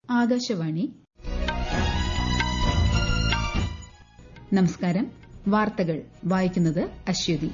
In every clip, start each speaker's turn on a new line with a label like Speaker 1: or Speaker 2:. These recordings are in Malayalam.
Speaker 1: ആകാശവാണി നമസ്കാരം വാർത്തകൾ വായിക്കുന്നത് അശ്വതി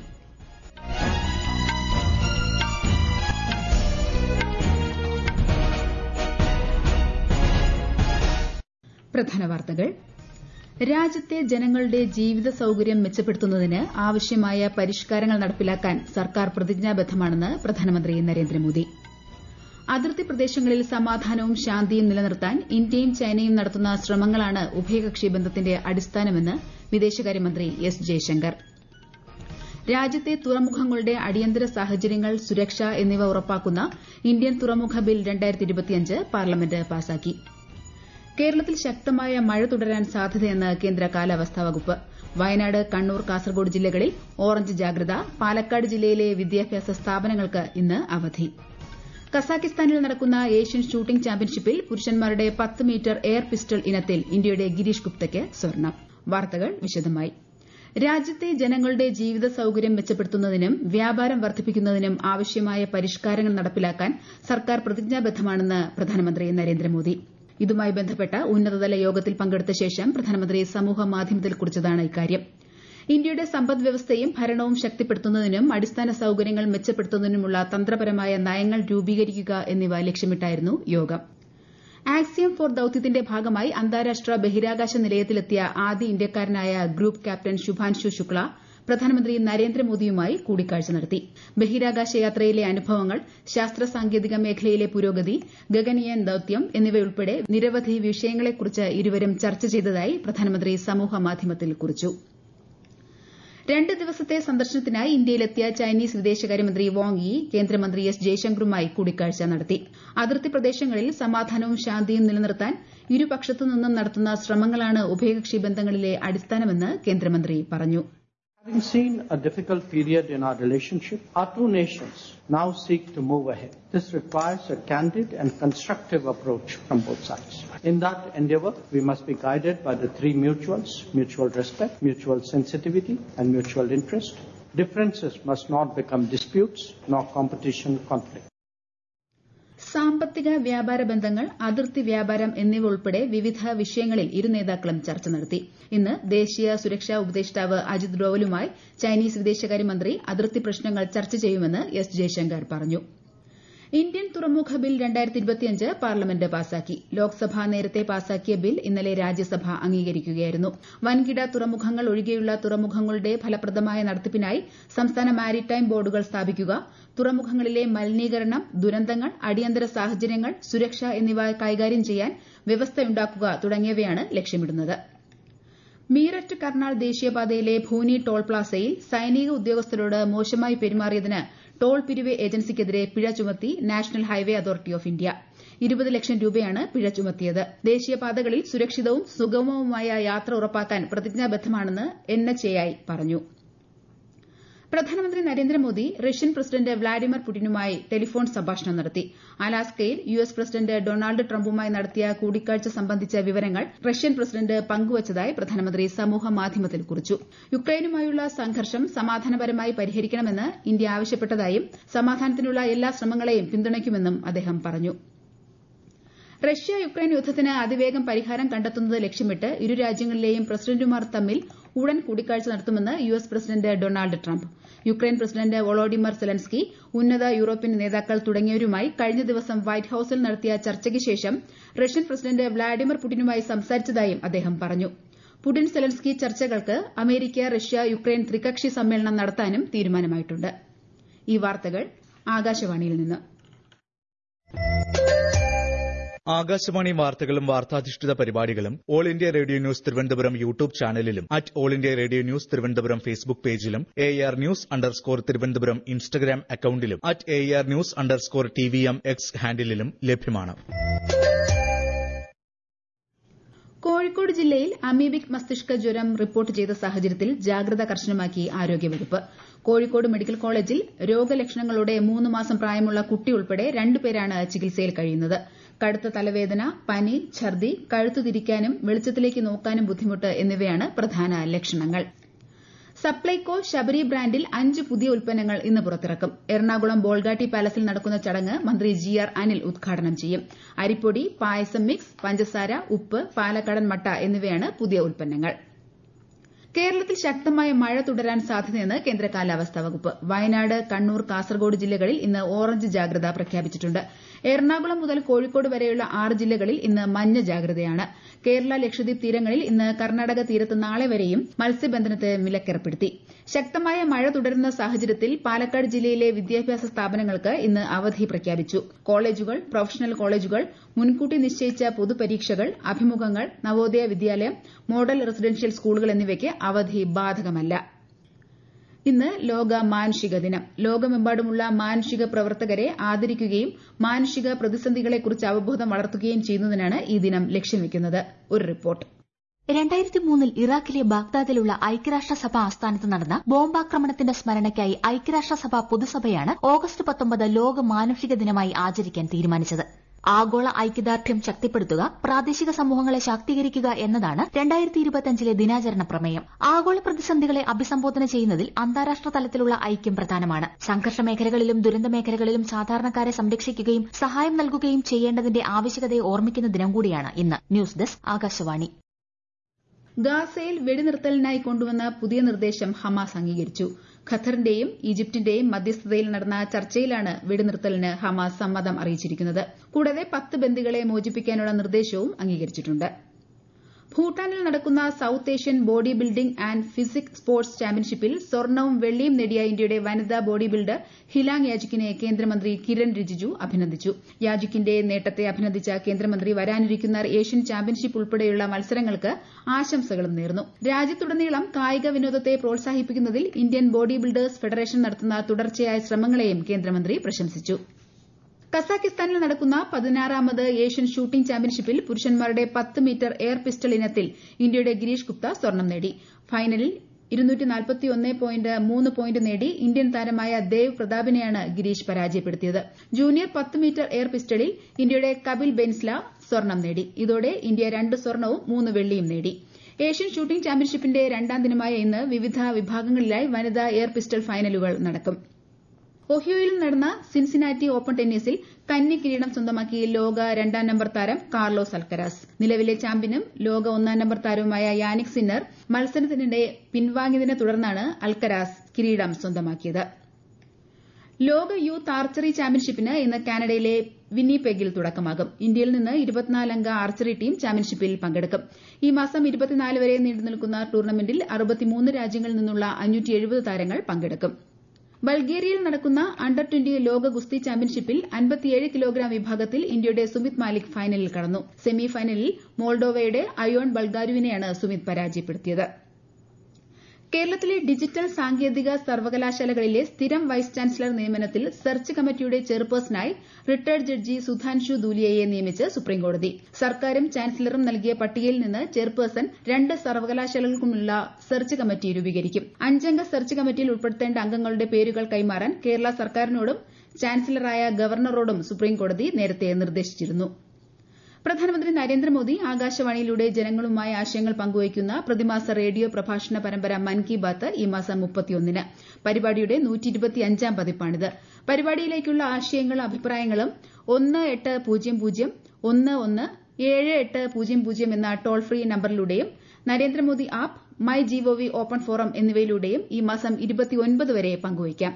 Speaker 1: പ്രധാന വാർത്തകൾ രാജ്യത്തെ ജനങ്ങളുടെ ജീവിത സൌകര്യം മെച്ചപ്പെടുത്തുന്നതിന് ആവശ്യമായ പരിഷ്കാരങ്ങൾ നടപ്പിലാക്കാൻ സർക്കാർ പ്രതിജ്ഞാബദ്ധമാണെന്ന് പ്രധാനമന്ത്രി നരേന്ദ്രമോദി അതിർത്തി പ്രദേശങ്ങളിൽ സമാധാനവും ശാന്തിയും നിലനിർത്താൻ ഇന്ത്യയും ചൈനയും നടത്തുന്ന ശ്രമങ്ങളാണ് ഉഭയകക്ഷി ബന്ധത്തിന്റെ അടിസ്ഥാനമെന്ന് വിദേശകാര്യമന്ത്രി എസ് ജയശങ്കർ രാജ്യത്തെ തുറമുഖങ്ങളുടെ അടിയന്തര സാഹചര്യങ്ങൾ സുരക്ഷ എന്നിവ ഉറപ്പാക്കുന്ന ഇന്ത്യൻ തുറമുഖ ബിൽ പാർലമെന്റ് പാസാക്കി കേരളത്തിൽ ശക്തമായ മഴ തുടരാൻ സാധ്യതയെന്ന് കേന്ദ്ര കാലാവസ്ഥാ വകുപ്പ് വയനാട് കണ്ണൂർ കാസർഗോഡ് ജില്ലകളിൽ ഓറഞ്ച് ജാഗ്രത പാലക്കാട് ജില്ലയിലെ വിദ്യാഭ്യാസ സ്ഥാപനങ്ങൾക്ക് ഇന്ന് അവധി കസാഖിസ്ഥാനിൽ നടക്കുന്ന ഏഷ്യൻ ഷൂട്ടിംഗ് ചാമ്പ്യൻഷിപ്പിൽ പുരുഷന്മാരുടെ പത്ത് മീറ്റർ എയർ പിസ്റ്റൾ ഇനത്തിൽ ഇന്ത്യയുടെ ഗിരീഷ് ഗുപ്തയ്ക്ക് സ്വർണ്ണം വാർത്തകൾ വിശദമായി രാജ്യത്തെ ജനങ്ങളുടെ ജീവിത സൌകര്യം മെച്ചപ്പെടുത്തുന്നതിനും വ്യാപാരം വർദ്ധിപ്പിക്കുന്നതിനും ആവശ്യമായ പരിഷ്കാരങ്ങൾ നടപ്പിലാക്കാൻ സർക്കാർ പ്രതിജ്ഞാബദ്ധമാണെന്ന് പ്രധാനമന്ത്രി നരേന്ദ്രമോദി ഇതുമായി ബന്ധപ്പെട്ട ഉന്നതതല യോഗത്തിൽ പങ്കെടുത്ത ശേഷം പ്രധാനമന്ത്രി സമൂഹമാധ്യമത്തിൽ കുറിച്ചതാണ് ഇക്കാര്യം ഇന്ത്യയുടെ സമ്പദ് വ്യവസ്ഥയും ഭരണവും ശക്തിപ്പെടുത്തുന്നതിനും അടിസ്ഥാന സൌകര്യങ്ങൾ മെച്ചപ്പെടുത്തുന്നതിനുമുള്ള തന്ത്രപരമായ നയങ്ങൾ രൂപീകരിക്കുക എന്നിവ ലക്ഷ്യമിട്ടായിരുന്നു യോഗം ആക്സിയം ഫോർ ദൌത്യത്തിന്റെ ഭാഗമായി അന്താരാഷ്ട്ര ബഹിരാകാശ നിലയത്തിലെത്തിയ ആദ്യ ഇന്ത്യക്കാരനായ ഗ്രൂപ്പ് ക്യാപ്റ്റൻ ശുഭാൻഷു ശുക്ല പ്രധാനമന്ത്രി നരേന്ദ്രമോദിയുമായി കൂടിക്കാഴ്ച നടത്തി ബഹിരാകാശ യാത്രയിലെ അനുഭവങ്ങൾ ശാസ്ത്ര സാങ്കേതിക മേഖലയിലെ പുരോഗതി ഗഗൻയാൻ ദൌത്യം എന്നിവയുൾപ്പെടെ നിരവധി വിഷയങ്ങളെക്കുറിച്ച് ഇരുവരും ചർച്ച ചെയ്തതായി പ്രധാനമന്ത്രി സമൂഹമാധ്യമത്തിൽ കുറിച്ചു രണ്ട് ദിവസത്തെ സന്ദർശനത്തിനായി ഇന്ത്യയിലെത്തിയ ചൈനീസ് വിദേശകാര്യമന്ത്രി വാങ് യി കേന്ദ്രമന്ത്രി എസ് ജയശങ്കറുമായി കൂടിക്കാഴ്ച നടത്തി അതിർത്തി പ്രദേശങ്ങളിൽ സമാധാനവും ശാന്തിയും നിലനിർത്താൻ ഇരുപക്ഷത്തു നിന്നും നടത്തുന്ന ശ്രമങ്ങളാണ് ഉഭയകക്ഷി ബന്ധങ്ങളിലെ അടിസ്ഥാനമെന്ന് കേന്ദ്രമന്ത്രി പറഞ്ഞു
Speaker 2: Having seen a difficult period in our relationship, our two nations now seek to move ahead. This requires a candid and constructive approach from both sides. In that endeavor, we must be guided by the three mutuals, mutual respect, mutual sensitivity, and mutual interest. Differences must not become disputes nor competition conflict.
Speaker 1: സാമ്പത്തിക വ്യാപാര ബന്ധങ്ങൾ അതിർത്തി വ്യാപാരം എന്നിവ ഉൾപ്പെടെ വിവിധ വിഷയങ്ങളിൽ ഇരു നേതാക്കളും ചർച്ച നടത്തി ഇന്ന് ദേശീയ സുരക്ഷാ ഉപദേഷ്ടാവ് അജിത് ഡോവലുമായി ചൈനീസ് വിദേശകാര്യമന്ത്രി അതിർത്തി പ്രശ്നങ്ങൾ ചർച്ച ചെയ്യുമെന്ന് എസ് ജയശങ്കർ പറഞ്ഞു ഇന്ത്യൻ തുറമുഖ ബിൽ പാർലമെന്റ് പാസാക്കി ലോക്സഭ നേരത്തെ പാസാക്കിയ ബിൽ ഇന്നലെ രാജ്യസഭ അംഗീകരിക്കുകയായിരുന്നു വൻകിട തുറമുഖങ്ങൾ ഒഴികെയുള്ള തുറമുഖങ്ങളുടെ ഫലപ്രദമായ നടത്തിപ്പിനായി സംസ്ഥാന മാരിടൈം ബോർഡുകൾ സ്ഥാപിക്കുക തുറമുഖങ്ങളിലെ മലിനീകരണം ദുരന്തങ്ങൾ അടിയന്തര സാഹചര്യങ്ങൾ സുരക്ഷ എന്നിവ കൈകാര്യം ചെയ്യാൻ വ്യവസ്ഥയുണ്ടാക്കുക തുടങ്ങിയവയാണ് ലക്ഷ്യമിടുന്നത് മീററ്റ് കർണാൾ ദേശീയപാതയിലെ ഭൂനി ടോൾ പ്ലാസയിൽ സൈനിക ഉദ്യോഗസ്ഥരോട് മോശമായി പെരുമാറിയതിന് ടോൾ പിരിവ് ഏജൻസിക്കെതിരെ പിഴ ചുമത്തി national highway authority of India ഇരുപത് ലക്ഷം രൂപയാണ് പിഴ ചുമത്തിയത് ദേശീയപാതകളിൽ സുരക്ഷിതവും സുഗമവുമായ യാത്ര ഉറപ്പാക്കാൻ പ്രതിജ്ഞാബദ്ധമാണെന്ന് എൻ എച്ച് എ ഐ പറഞ്ഞു പ്രധാനമന്ത്രി നരേന്ദ്രമോദി റഷ്യൻ പ്രസിഡന്റ് വ്ളാഡിമിർ പുടിനുമായി ടെലിഫോൺ സംഭാഷണം നടത്തി അലാസ്കയിൽ യു എസ് പ്രസിഡന്റ് ഡൊണാൾഡ് ട്രംപുമായി നടത്തിയ കൂടിക്കാഴ്ച സംബന്ധിച്ച വിവരങ്ങൾ റഷ്യൻ പ്രസിഡന്റ് പങ്കുവച്ചതായി പ്രധാനമന്ത്രി സമൂഹമാധ്യമത്തിൽ കുറിച്ചു യുക്രൈനുമായുള്ള സംഘർഷം സമാധാനപരമായി പരിഹരിക്കണമെന്ന് ഇന്ത്യ ആവശ്യപ്പെട്ടതായും സമാധാനത്തിനുള്ള എല്ലാ ശ്രമങ്ങളെയും പിന്തുണയ്ക്കുമെന്നും അദ്ദേഹം പറഞ്ഞു റഷ്യ യുക്രൈൻ യുദ്ധത്തിന് അതിവേഗം പരിഹാരം കണ്ടെത്തുന്നത് ലക്ഷ്യമിട്ട് ഇരു രാജ്യങ്ങളിലെയും പ്രസിഡന്റുമാർ തമ്മിൽ ഉടൻ കൂടിക്കാഴ്ച നടത്തുമെന്ന് U S president Donald Trump Ukraine president Volodymyr Zelensky ഉന്നത യൂറോപ്യൻ നേതാക്കൾ തുടങ്ങിയവരുമായി കഴിഞ്ഞ ദിവസം വൈറ്റ് ഹൌസിൽ നടത്തിയ ചർച്ചയ്ക്ക് ശേഷം റഷ്യൻ പ്രസിഡന്റ് വ്ളാഡിമിർ പുടിനുമായി സംസാരിച്ചതായും അദ്ദേഹം പറഞ്ഞു പുടിൻ സെലൻസ്കി ചർച്ചകൾക്ക് അമേരിക്ക റഷ്യ യുക്രൈൻ ത്രികക്ഷി സമ്മേളനം നടത്താനും തീരുമാനമായിട്ടുണ്ട് ഈ വാർത്തകൾ ആകാശവാണിയിൽ നിന്ന്
Speaker 3: ആകാശവാണി വാർത്തകളും വാർത്താധിഷ്ഠിത പരിപാടികളും all India radio news Thiruvananthapuram YouTube ചാനലിലും at all India radio news Thiruvananthapuram Facebook പേജിലും A R news underscore Thiruvananthapuram Instagram അക്കൌണ്ടിലും at A R news underscore T V M X ഹാൻഡിലും ലഭ്യമാണ്
Speaker 1: കോഴിക്കോട് ജില്ലയിൽ അമീബിക് മസ്തിഷ്ക ജ്വരം റിപ്പോർട്ട് ചെയ്ത സാഹചര്യത്തിൽ ജാഗ്രത കർശനമാക്കി ആരോഗ്യവകുപ്പ് കോഴിക്കോട് മെഡിക്കൽ കോളേജിൽ രോഗലക്ഷണങ്ങളോടെ മൂന്ന് മാസം പ്രായമുള്ള കുട്ടി ഉൾപ്പെടെ രണ്ടുപേരാണ് ചികിത്സയിൽ കഴിയുന്നത് കടുത്ത തലവേദന പനി ഛർദി കഴുത്തു തിരിക്കാനും വെളിച്ചത്തിലേക്ക് നോക്കാനും ബുദ്ധിമുട്ട് എന്നിവയാണ് പ്രധാന ലക്ഷണങ്ങൾ സപ്ലൈകോ ശബരി ബ്രാൻഡിൽ അഞ്ച് പുതിയ ഉൽപ്പന്നങ്ങൾ ഇന്ന് പുറത്തിറക്കും എറണാകുളം ബോൾഗാട്ടി പാലസിൽ നടക്കുന്ന ചടങ്ങ് മന്ത്രി ജി ആർ അനിൽ ഉദ്ഘാടനം ചെയ്യും അരിപ്പൊടി പായസം മിക്സ് പഞ്ചസാര ഉപ്പ് പാലക്കാടൻ മട്ട എന്നിവയാണ് പുതിയ ഉൽപ്പന്നങ്ങൾ കേരളത്തിൽ ശക്തമായ മഴ തുടരാൻ സാധ്യതയെന്ന് കേന്ദ്ര കാലാവസ്ഥാ വകുപ്പ് വയനാട് കണ്ണൂർ കാസർഗോഡ് ജില്ലകളിൽ ഇന്ന് ഓറഞ്ച് ജാഗ്രത പ്രഖ്യാപിച്ചിട്ടുണ്ട് എറണാകുളം മുതൽ കോഴിക്കോട് വരെയുള്ള ആറ് ജില്ലകളിൽ ഇന്ന് മഞ്ഞ ജാഗ്രതയാണ് കേരള ലക്ഷദ്വീപ് തീരങ്ങളിൽ ഇന്ന് കർണാടക തീരത്ത് നാളെ വരെയും മത്സ്യബന്ധനത്തിന് വിലക്കേർപ്പെടുത്തി ശക്തമായ മഴ തുടരുന്ന സാഹചര്യത്തിൽ പാലക്കാട് ജില്ലയിലെ വിദ്യാഭ്യാസ സ്ഥാപനങ്ങൾക്ക് ഇന്ന് അവധി പ്രഖ്യാപിച്ചു കോളേജുകൾ പ്രൊഫഷണൽ കോളേജുകൾ മുൻകൂട്ടി നിശ്ചയിച്ച പൊതുപരീക്ഷകൾ അഭിമുഖങ്ങൾ നവോദയ വിദ്യാലയം മോഡൽ റെസിഡൻഷ്യൽ സ്കൂളുകൾ എന്നിവയ്ക്ക് അവധി ബാധകമല്ല ഇന്ന് ലോക മാനുഷിക ദിനം ലോകമെമ്പാടുമുള്ള മാനുഷിക പ്രവർത്തകരെ ആദരിക്കുകയും മാനുഷിക പ്രതിസന്ധികളെക്കുറിച്ച് അവബോധം വളർത്തുകയും ചെയ്യുന്നതിനാണ് ഈ ദിനം ലക്ഷ്യം വെക്കുന്നത് ഒരു റിപ്പോർട്ട്
Speaker 4: രണ്ടായിരത്തി മൂന്നിൽ ഇറാഖിലെ ബാഗ്ദാദിലുള്ള ഐക്യരാഷ്ട്രസഭ ആസ്ഥാനത്ത് നടന്ന ബോംബാക്രമണത്തിന്റെ സ്മരണയ്ക്കായി ഐക്യരാഷ്ട്രസഭ പൊതുസഭയാണ് ഓഗസ്റ്റ് പത്തൊമ്പത് ലോക മാനുഷിക ദിനമായി ആചരിക്കാൻ തീരുമാനിച്ചത് ആഗോള ഐക്യദാർഢ്യം ശക്തിപ്പെടുത്തുക പ്രാദേശിക സമൂഹങ്ങളെ ശാക്തീകരിക്കുക എന്നതാണ് രണ്ടായിരത്തി ഇരുപത്തിയഞ്ചിലെ ദിനാചരണ പ്രമേയം ആഗോള പ്രതിസന്ധികളെ അഭിസംബോധന ചെയ്യുന്നതിൽ അന്താരാഷ്ട്ര തലത്തിലുള്ള ഐക്യം പ്രധാനമാണ് സംഘർഷ മേഖലകളിലും ദുരന്ത മേഖലകളിലും സാധാരണക്കാരെ സംരക്ഷിക്കുകയും സഹായം നൽകുകയും ചെയ്യേണ്ടതിന്റെ ആവശ്യകതയെ ഓർമ്മിക്കുന്ന ദിനം കൂടിയാണ് ഇന്ന് ന്യൂസ് ഡെസ്ക് ആകാശവാണി
Speaker 1: ഗാസയിൽ വെടിനിർത്തലിനായി കൊണ്ടുവന്ന പുതിയ നിർദ്ദേശം ഹമാസ് അംഗീകരിച്ചു ഖത്തറിന്റെയും ഈജിപ്തിന്റെയും മധ്യസ്ഥതയിൽ നടന്ന ചർച്ചയിലാണ് വെടിനിർത്തലിന് ഹമാസ് സമ്മതം അറിയിച്ചിരിക്കുന്നത് കൂടാതെ പത്ത് ബന്ദികളെ മോചിപ്പിക്കാനുള്ള നിർദ്ദേശവും അംഗീകരിച്ചിട്ടുണ്ട് ഭൂട്ടാനിൽ നടക്കുന്ന south Asian bodybuilding and physique sports ചാമ്പ്യൻഷിപ്പിൽ സ്വർണവും വെള്ളിയും നേടിയ ഇന്ത്യയുടെ വനിതാ ബോഡി ബിൽഡർ ഹിലാങ് യാജിക്കിനെ കേന്ദ്രമന്ത്രി കിരൺ റിജിജു അഭിനന്ദിച്ചു യാജിക്കിന്റെ നേട്ടത്തെ അഭിനന്ദിച്ച കേന്ദ്രമന്ത്രി വരാനിരിക്കുന്ന ഏഷ്യൻ ചാമ്പ്യൻഷിപ്പ് ഉൾപ്പെടെയുള്ള മത്സരങ്ങൾക്ക് ആശംസകളും നേർന്നു രാജ്യത്തുടനീളം കായിക വിനോദത്തെ പ്രോത്സാഹിപ്പിക്കുന്നതിൽ ഇന്ത്യൻ ബോഡി ബിൽഡേഴ്സ് ഫെഡറേഷൻ നടത്തുന്ന തുടർച്ചയായ ശ്രമങ്ങളെയും കേന്ദ്രമന്ത്രി പ്രശംസിച്ചു കസാഖിസ്ഥാനിൽ നടക്കുന്ന പതിനാറാമത് ഏഷ്യൻ ഷൂട്ടിംഗ് ചാമ്പ്യൻഷിപ്പിൽ പുരുഷന്മാരുടെ പത്ത് മീറ്റർ എയർ പിസ്റ്റൾ ഇനത്തിൽ ഇന്ത്യയുടെ ഗിരീഷ് ഗുപ്ത സ്വർണം നേടി ഫൈനലിൽ പോയിന്റ് നേടി ഇന്ത്യൻ താരമായ ദേവ് പ്രതാപിനെയാണ് ഗിരീഷ് പരാജയപ്പെടുത്തിയത് ജൂനിയർ പത്ത് മീറ്റർ എയർ പിസ്റ്റളിൽ ഇന്ത്യയുടെ കപിൽ ബെൻസ്ല സ്വർണം നേടി ഇതോടെ ഇന്ത്യ രണ്ട് സ്വർണവും മൂന്ന് വെള്ളിയും നേടി ഏഷ്യൻ ഷൂട്ടിംഗ് ചാമ്പ്യൻഷിപ്പിന്റെ രണ്ടാം ദിനമായ ഇന്ന് വിവിധ വിഭാഗങ്ങളിലായി വനിതാ എയർ പിസ്റ്റൾ ഫൈനലുകൾ നടക്കും ഒഹിയോയിൽ നടന്ന സിൻസിനാറ്റി ഓപ്പൺ ടെന്നീസിൽ കന്നി കിരീടം സ്വന്തമാക്കി ലോക രണ്ടാം നമ്പർ താരം കാർലോസ് അൽക്കരാസ് നിലവിലെ ചാമ്പ്യനും ലോക ഒന്നാം നമ്പർ താരവുമായ യാനിക് സിന്നർ മത്സരത്തിനിടെ പിൻവാങ്ങിയതിനെ തുടർന്നാണ് അൽക്കരാസ് കിരീടം സ്വന്തമാക്കിയത് ലോക യൂത്ത് ആർച്ചറി ചാമ്പ്യൻഷിപ്പിന് ഇന്ന് കാനഡയിലെ വിന്നിപെഗിൽ തുടക്കമാകും ഇന്ത്യയിൽ നിന്ന് ഇരുപത്തിനാലംഗ ആർച്ചറി ടീം ചാമ്പ്യൻഷിപ്പിൽ പങ്കെടുക്കും ഈ മാസം ഇരുപത്തിനാല് വരെ നീണ്ടുനിൽക്കുന്ന ടൂർണമെന്റിൽ അറുപത്തിമൂന്ന് രാജ്യങ്ങളിൽ നിന്നുള്ള താരങ്ങൾ പങ്കെടുക്കും ബൾഗേറിയയിൽ നടക്കുന്ന അണ്ടർ ട്വന്റി ലോക ഗുസ്തി ചാമ്പ്യൻഷിപ്പിൽ അൻപത്തിയേഴ് കിലോഗ്രാം വിഭാഗത്തിൽ ഇന്ത്യയുടെ സുമിത് മാലിക് ഫൈനലിൽ കടന്നു സെമി ഫൈനലിൽ മോൾഡോവയുടെ അയോൺ ബൾഗാരുവിനെയാണ് സുമിത് പരാജയപ്പെടുത്തിയത് കേരളത്തിലെ ഡിജിറ്റൽ സാങ്കേതിക സർവകലാശാലകളിലെ സ്ഥിരം വൈസ് ചാൻസലർ നിയമനത്തിൽ സെർച്ച് കമ്മിറ്റിയുടെ ചെയർപേഴ്സണായി റിട്ടയർഡ് ജഡ്ജി സുധാൻഷു ദൂലിയയെ നിയമിച്ച് സുപ്രീംകോടതി സർക്കാരും ചാൻസലറും നൽകിയ പട്ടികയിൽ നിന്ന് ചെയർപേഴ്സൺ രണ്ട് സർവകലാശാലകൾക്കുമുള്ള സെർച്ച് കമ്മിറ്റി രൂപീകരിക്കും അഞ്ചംഗ സെർച്ച് കമ്മിറ്റിയിൽ ഉൾപ്പെടുത്തേണ്ട അംഗങ്ങളുടെ പേരുകൾ കൈമാറാൻ കേരള സർക്കാരിനോടും ചാൻസലറായ ഗവർണറോടും സുപ്രീംകോടതി നേരത്തെ നിർദ്ദേശിച്ചിരുന്നു പ്രധാനമന്ത്രി നരേന്ദ്രമോദി ആകാശവാണിയിലൂടെ ജനങ്ങളുമായി ആശയങ്ങൾ പങ്കുവയ്ക്കുന്ന പ്രതിമാസ റേഡിയോ പ്രഭാഷണ പരമ്പര മൻ കി ബാത്ത് ഈ മാസം മുപ്പത്തിയൊന്നിന് പരിപാടിയുടെ നൂറ്റിയിരുപത്തിയഞ്ചാം പതിപ്പാണിത് പരിപാടിയിലേക്കുള്ള ആശയങ്ങളും അഭിപ്രായങ്ങളും ഒന്ന് എട്ട് പൂജ്യം പൂജ്യം ഒന്ന് ഒന്ന് ഏഴ് എട്ട് പൂജ്യം പൂജ്യം എന്ന ടോൾ ഫ്രീ നമ്പറിലൂടെയും Narendra Modi app my GOV open forum എന്നിവയിലൂടെയും ഈ മാസം ഇരുപത്തിയൊൻപത് വരെ പങ്കുവയ്ക്കാം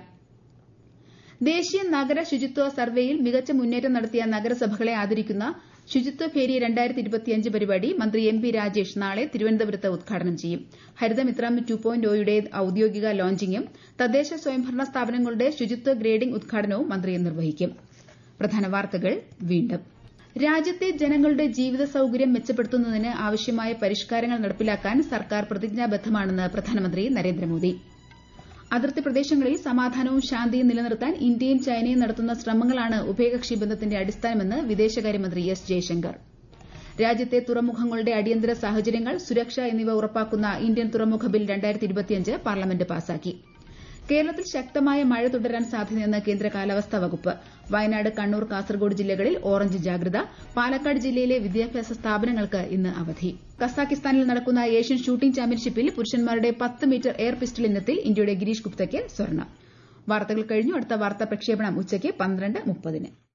Speaker 1: ദേശീയ നഗര ശുചിത്വ സർവേയിൽ മികച്ച മുന്നേറ്റം നടത്തിയ നഗരസഭകളെ ആദരിക്കുന്ന ശുചിത്വ ഫേരി പരിപാടി മന്ത്രി എം പി രാജേഷ് നാളെ തിരുവനന്തപുരത്ത് ഉദ്ഘാടനം ചെയ്യും ഹരിതമിത്രം ടു പോയിന്റ് ഒയുടെ ഔദ്യോഗിക ലോഞ്ചിങ്ങും തദ്ദേശ സ്വയംഭരണ സ്ഥാപനങ്ങളുടെ ശുചിത്വ ഗ്രേഡിംഗ് ഉദ്ഘാടനവും മന്ത്രി നിർവഹിക്കും പ്രധാന വാർത്തകൾ വീണ്ടും രാജ്യത്തെ ജനങ്ങളുടെ ജീവിത സൌകര്യം മെച്ചപ്പെടുത്തുന്നതിന് ആവശ്യമായ പരിഷ്കാരങ്ങൾ നടപ്പിലാക്കാൻ സർക്കാർ പ്രതിജ്ഞാബദ്ധമാണെന്ന് പ്രധാനമന്ത്രി നരേന്ദ്രമോദി അതിർത്തി പ്രദേശങ്ങളിൽ സമാധാനവും ശാന്തിയും നിലനിർത്താൻ ഇന്ത്യയും ചൈനയും നടത്തുന്ന ശ്രമങ്ങളാണ് ഉഭയകക്ഷി ബന്ധത്തിന്റെ അടിസ്ഥാനമെന്ന് വിദേശകാര്യമന്ത്രി എസ് ജയശങ്കർ രാജ്യത്തെ തുറമുഖങ്ങളുടെ അടിയന്തര സാഹചര്യങ്ങൾ സുരക്ഷ എന്നിവ ഉറപ്പാക്കുന്ന ഇന്ത്യൻ തുറമുഖ ബിൽ പാർലമെന്റ് പാസാക്കി കേരളത്തിൽ ശക്തമായ മഴ തുടരാൻ സാധ്യതയെന്ന് കേന്ദ്ര കാലാവസ്ഥാ വകുപ്പ് വയനാട് കണ്ണൂർ കാസർഗോഡ് ജില്ലകളിൽ ഓറഞ്ച് ജാഗ്രത പാലക്കാട് ജില്ലയിലെ വിദ്യാഭ്യാസ സ്ഥാപനങ്ങൾക്ക് ഇന്ന് അവധി കസാക്കിസ്ഥാനിൽ നടക്കുന്ന ഏഷ്യൻ ഷൂട്ടിംഗ് ചാമ്പ്യൻഷിപ്പിൽ പുരുഷന്മാരുടെ പത്ത് മീറ്റർ എയർ പിസ്റ്റൾ ഇനത്തിൽ ഇന്ത്യയുടെ ഗിരീഷ് ഗുപ്തയ്ക്ക് സ്വർണ്ണം വാർത്തകൾ കഴിഞ്ഞു അടുത്ത വാർത്താ പ്രക്ഷേപണം ഉച്ചയ്ക്ക് പന്ത്രണ്ട് മുപ്പതിന്